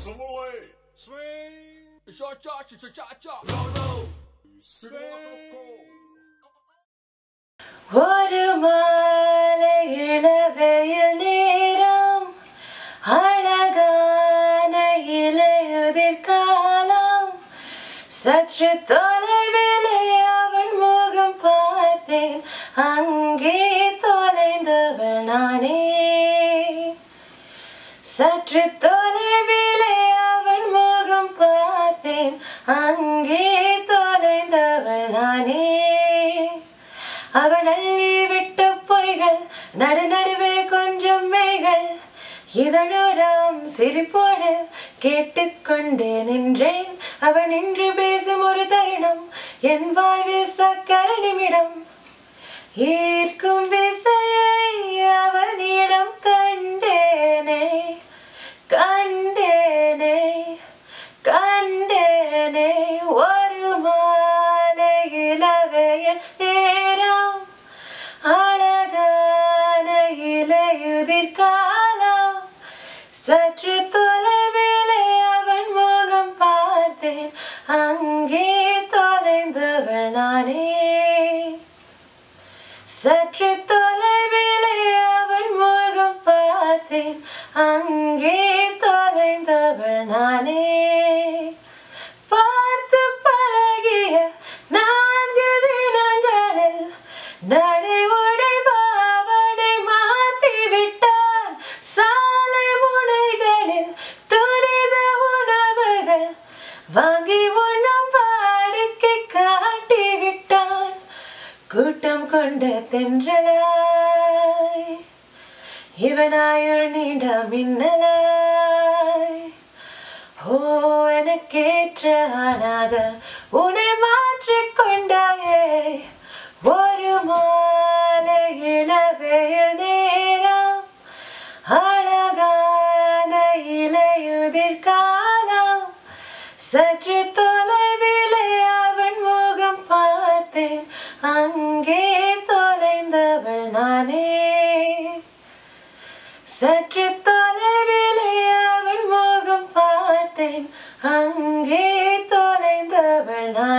Samoy. Swing. Cha cha cha cha cha cha. No, no. ஒரு மாலை இளவெயில் நேரம் அழகான இலையுதிர் காலம் சற்று தொலைவிலே அவன் முகம் பார்த்தேன் அங்கே தொலைந்தவள் நானே சற்று தொலைவிலே அவன் முகம் பார்த்தேன் அங்கே தொலைந்தவள் நானே அவன் அள்ளி விட்ட பொய்கள் நடு நடுவே கொஞ்சம் மெய்கள் இதழோரம் சிரிப்போடு கேட்டுக்கொண்டே நின்றேன் அவன் நின்று பேசும் ஒரு தருணம் என் வாழ்வில் சக்கர நிமிடம் ஈர்க்கும் விசையை அவனிடம் கண்டேனே கண்டேனே கண்டேனே ஒரு மாலை இளவையில் நேரம் அழகான இலையுதிர் காலம் சற்று தொலைவிலே அவன் முகம் பார்த்தேன் அங்கே தொலைந்தவள் நானே சற்று தொலைவிலே அவன் முகம் பார்த்தேன் அங்கே தொலைந்தவள் நானே பார்த்து பழகிய நான்கு தினங்களில் நடை உடை பாவடை மாத்தி விட்டான் சாலை முனைகளில் துரித உணவுகள் வாங்கி உண்ணும் வாடிக்கை காட்டி விட்டான் கூட்டம் கொண்ட தென்றலாய் இவனாயுள் நீண்ட மின்னலாய் ஓ எனக்கேற்ற ஆணாக உன்னை மாற்றிக் கொண்டாயே ஒரு மாலை இளவெயில் நேரம் அழகான இலையுதிர் காலம் சற்று தொலைவிலே அவன் முகம் பார்த்தேன் அங்கே தொலைந்தவள் நானே சற்று தொலைவிலே அவன் முகம் பார்த்தேன் அங்கே தொலைந்தவள் நானே